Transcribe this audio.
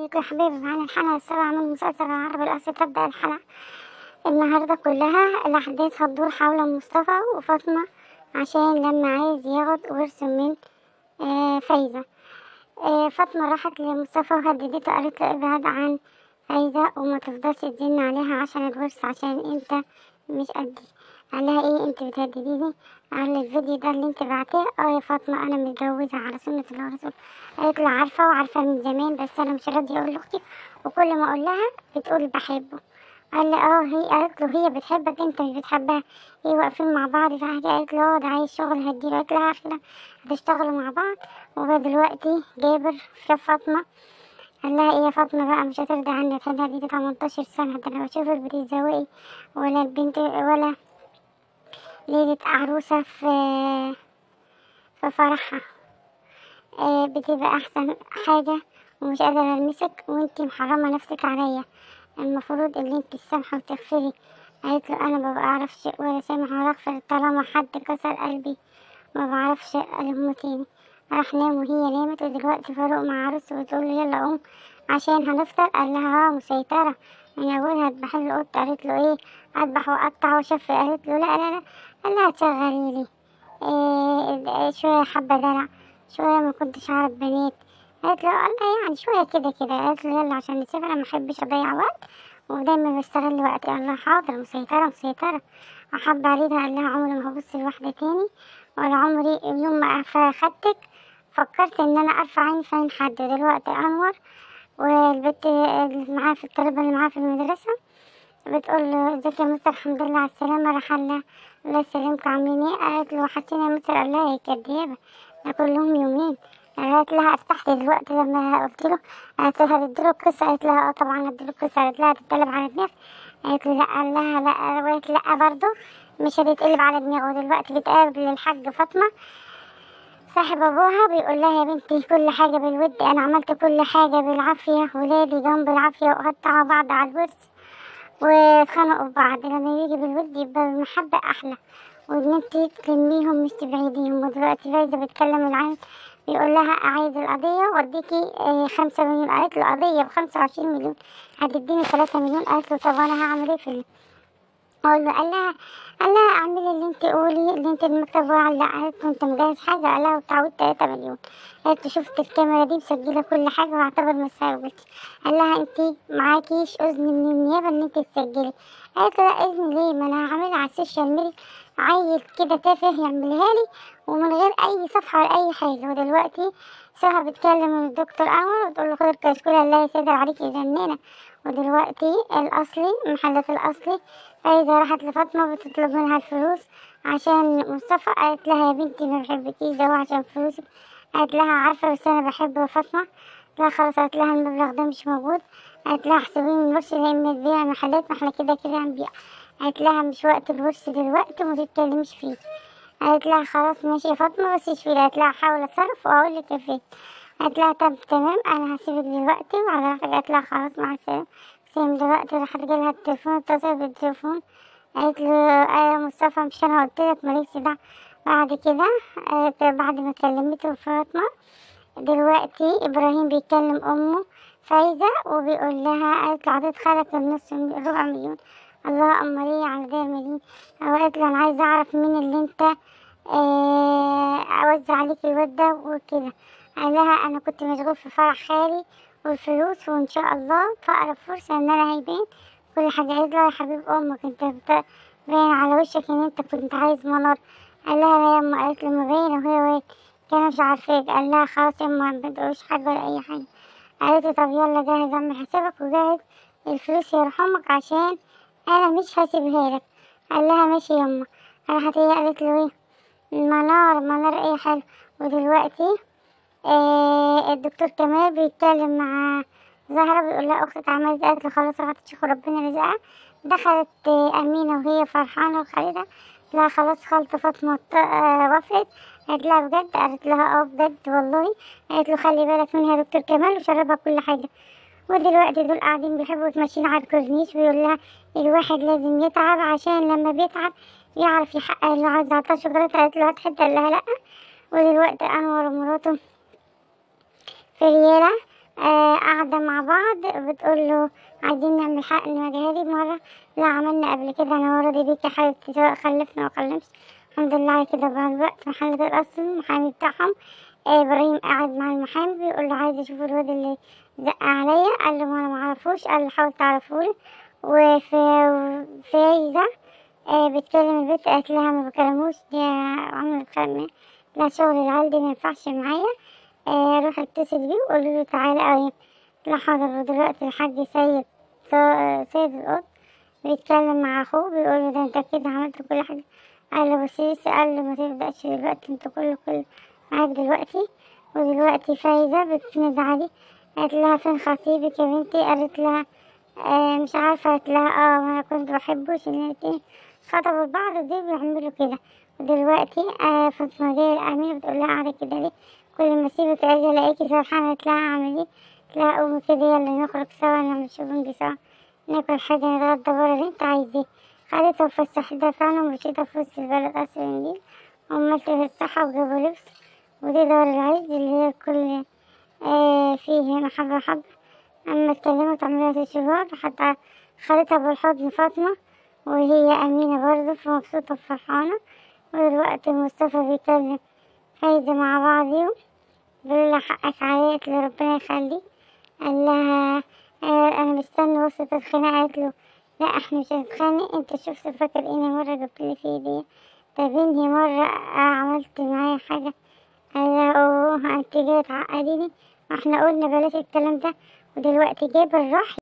ازيكم يا حبايبي معانا الحلقة السابعة من مسلسل العربي الأصلي تبدأ الحلقة النهاردة كلها الأحداث هتدور حول مصطفى وفاطمة عشان لما عايز ياخد ورث من آه فايزة آه فاطمة راحت لمصطفى وهددته قالت له ابعد عن فايزة وما تفضلش تزن عليها عشان الورث عشان انت مش قدي قال لها ايه انت بتهدديني قال لي الفيديو ده اللي انت بعتيه اه يا فاطمة انا متجوزة على سنة الله ورسوله قالت له عارفة وعارفة من زمان بس انا مش راضية اقول لاختي وكل ما اقول لها بتقول بحبه قال لي اه هي قالت له هي بتحبك انت مش بتحبها هي واقفين مع بعض في حاجة قالت له اه ده عايز شغل هديله قالت لها احنا هتشتغلوا مع بعض ودلوقتي جابر شاف فاطمة قال لها ايه يا فاطمة بقى مش هترضى عني تاني دي 18 سنة ده انا بشوفك بتتزوقي ولا البنت ولا ليلة عروسة في في فرحها آه بتبقى أحسن حاجة ومش قادرة ألمسك وانتي محرمة نفسك عليا المفروض ان انتي تسامحي وتغفري قالت له أنا ما بعرفش ولا سامح ولا أغفر طالما حد كسر قلبي ما بعرفش ألمه تاني راح نام وهي نامت ودلوقتي فاروق مع عروسته بتقول له يلا قوم عشان هنفطر قال لها اه مسيطرة من أولها هتذبح له القط قالت له ايه أذبح وأقطع وشف قالت له لا لا لا قال لها تشغلي لي إيه شوية حبة دلع شوية ما كنتش أعرف بنات قالت له قال لها يعني شوية كده كده قالت له يلا عشان نسافر أنا محبش أضيع وقت ودايما بستغل وقتي قال لها حاضر مسيطرة مسيطرة أحب عليها قال لها عمري ما هبص لواحدة تاني ولا عمري يوم ما خدتك فكرت إن أنا أرفع عيني في عين حد دلوقتي أنور والبنت اللي معاه في الطالبة اللي معاه في المدرسة بتقول له ازيك يا مستر الحمد لله على السلامة راح لها الله يسلمك عاملين ايه قالت له وحشتني يا مستر قال لها يا كدابة ده كلهم يومين قالت لها ارتحت دلوقتي لما قلت له قالت لها هتديله القصة قالت لها اه طبعا هديله القصة قالت لها هتتقلب على دماغ قالت له لا قال لها لا قالت لا برضه مش هتتقلب على دماغه دلوقتي بتقابل الحاج فاطمة صاحب ابوها بيقول لها يا بنتي كل حاجة بالود انا عملت كل حاجة بالعافية ولادي جنب العافية وقطعوا بعض على الورث واتخانقوا ببعض لما يجي بالود يبقى المحبة أحلى وإن انتي تلميهم مش تبعديهم ودلوقتي فايزة بتكلم العين بيقول لها أعيد القضية وأديكي خمسة مليون قالت له قضية بخمسة وعشرين مليون هتديني ثلاثة مليون قالت له طب أنا هعمل ايه في قال له قال لها قال لها اعملي اللي انت قولي اللي انت المكتب وعلق قالت له انت مجهز حاجة قال لها وتعويض تلاتة مليون قالت له شفت الكاميرا دي مسجلة كل حاجة واعتبر ما ساوتش قال لها انت معاكيش اذن من النيابة ان انت تسجلي قالت له لا اذن ليه ما انا هعملها على السوشيال ميديا عيل كده تافه يعملها لي ومن غير اي صفحة ولا اي حاجة ودلوقتي سهى بتكلم الدكتور انور وتقول له خد الكشكول الله يسيدر عليك زنانة ودلوقتي الاصلي محلات الاصلي فايزة راحت لفاطمة بتطلب منها الفلوس عشان مصطفى قالت لها يا بنتي ما بحبكيش ده هو عشان فلوسك قالت لها عارفة بس أنا بحب فاطمة لا خلاص قالت لها المبلغ ده مش موجود قالت لها احسبيه من الورش يا إما تبيع محلات ما احنا كده كده هنبيع قالت لها مش وقت الورش دلوقتي وما تتكلمش فيه قالت لها خلاص ماشي يا فاطمة بس اشفي قالت لها هحاول اتصرف واقول لك يا فين قالت لها طب تمام انا هسيبك دلوقتي وعلى راحتك قالت لها خلاص مع السلامة سيم دلوقتي راحت جالها التليفون اتصل بالتليفون قالت له ايه مصطفى مش انا قلت لك مالكش دعوة بعد كده بعد ما كلمته فاطمة دلوقتي ابراهيم بيكلم امه فايزة وبيقول لها قالت له عطيت خالك النص ربع مليون الله امريه على ده مليون قالت له انا عايزة اعرف مين اللي انت اه اوزع عليك الواد ده وكده قال لها انا كنت مشغول في فرح خالي والفلوس وان شاء الله في اقرب فرصة ان انا هيبان كل حاجة قالت له يا حبيب امك انت باين على وشك ان انت كنت عايز منار قال لها لا يما قالت له ما باين وهي وين كان مش عارفاك قال لها خلاص يما ما تقولش حاجة ولا اي حاجة قالت له طب يلا جهز اعمل حسابك وجهز الفلوس يرحمك عشان انا مش هسيبها لك قال لها ماشي يما راحت هي قالت له ايه منار منار ايه حلو ودلوقتي آه الدكتور كمال بيتكلم مع زهرة بيقول لها أختك عملت قالت له خلاص راحت تشوف ربنا رزقها دخلت آه أمينة وهي فرحانة وخالدة لا خلاص خالته فاطمة آه وفت قالت لها بجد قالت لها اه بجد والله قالت له خلي بالك منها دكتور كمال وشربها كل حاجة ودلوقتي دول قاعدين بيحبوا يتمشين على الكورنيش بيقول لها الواحد لازم يتعب عشان لما بيتعب يعرف يحقق اللي عايز عطاه شوكولاتة قالت له هات حتة قال لها لأ ودلوقتي أنور ومراته في ريالة آه قاعدة مع بعض بعض بتقول له عايزين نعمل حق مجهري مرة لا عملنا قبل كده انا وراضي بيك يا حبيبتي سواء خلفنا ما خلفش الحمد لله على كده بعد الوقت محلة الأصل المحامي بتاعهم آه، إبراهيم قاعد مع المحامي بيقول له عايز أشوف الواد اللي زق عليا قال له ما أنا معرفوش قال له حاول تعرفولي وفايزة آه، بتكلم البنت قالت لها ما بكلموش دي عملت خدمة لا شغل العيال دي مينفعش معايا آه، روح اتصل بيه وقولي له تعالى قريب لا حاضر ودلوقتي الحاج سيد سيد القط بيتكلم مع أخوه بيقوله ده انت كده عملت كل حاجة قال له بس لسه قال له ما تبدأش دلوقتي انت كله كله معاك دلوقتي ودلوقتي فايزة بتسند علي قالت لها فين خطيبك يا بنتي قالت لها آه مش عارفة قالت لها اه وانا كنت بحبه عشان الاتنين خطبوا بعض دي بيعملوا كده ودلوقتي آه فاطمة جاية الأمينة بتقول لها قاعدة كده ليه كل ما اسيبك اجي الاقيكي سرحانة قالت لها اعمل ايه قالت لها قومي كده يلا نخرج سوا نعمل شوبينج سوا ناكل حاجة نتغدى برا اللي انت عايزاه خدتها وفسحتها فعلا ومشيتها في وسط البلد قصر النيل عملت في الصحة وجابوا لبس ودي دار العز اللي هي الكل آه فيه محبة حبة أما اتكلمت عملت الشباب حتى خدتها بالحضن فاطمة وهي أمينة برضه فمبسوطة وفرحانة ودلوقتي مصطفى بيكلم فايزة مع بعضهم بيقول لها حقك عليا قالت له ربنا يخليك قال لها آه أنا مستني وسط الخناقة قالت له لا احنا مش هنتخانق انت شفت فاكر اني مرة جبتلي في ايدي طب انتي مرة عملت معايا حاجة قال لها اوه انت جاية تعقديني ما احنا قلنا بلاش الكلام ده ودلوقتي جايب الراح